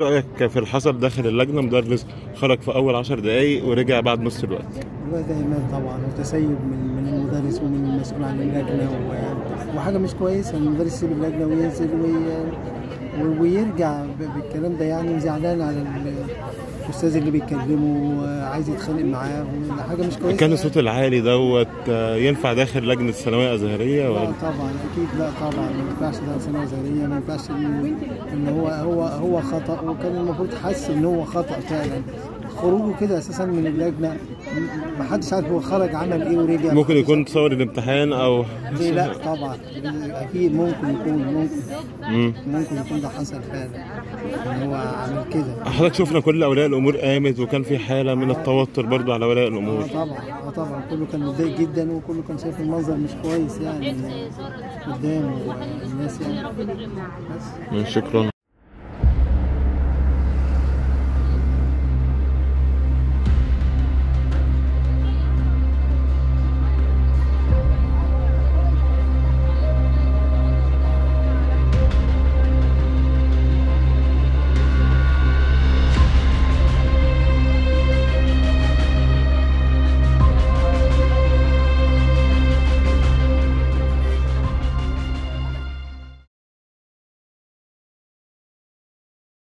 رأيك في الحصل داخل اللجنة مدرس خرج في أول عشر دقايق ورجع بعد نص الوقت والله ده إهمال طبعا وتسيب من من المدرس ومن المسؤول عن اللجنة و- وحاجة مش كويسة إن المدرس يسيب اللجنة وينزل وي... و- ويرجع ب- بالكلام ده يعني وزعلان على ال- الأستاذ اللي بيتكلمه وعايز يتخانق معاه وده حاجة مش كويسة كان الصوت العالي دوت آه، ينفع داخل لجنة الثانوية الأزهرية لا ولا طبعا اكيد لا طبعا ما ينفعش ده ثانويه زهريه ما ينفعش ان إن هو هو هو خطا وكان المفروض حس ان هو خطا فعلا خروجه كده اساسا من اللجنه م- ما حدش عارف هو خرج عمل ايه ورجع ممكن يكون تصور الامتحان أو ليه لا طبعا اكيد ممكن يكون ممكن مم. ممكن يكون ده حصل فعلا ان هو عمل كده حضرتك شفنا كل أولياء الأمور قامت وكان في حالة من التوتر برضو على أولياء اه الأمور طبعا اه طبعا كله كان متضايق جدا وكله كان شايف المنظر مش كويس يعني قدامه الناس يعني بس شكرا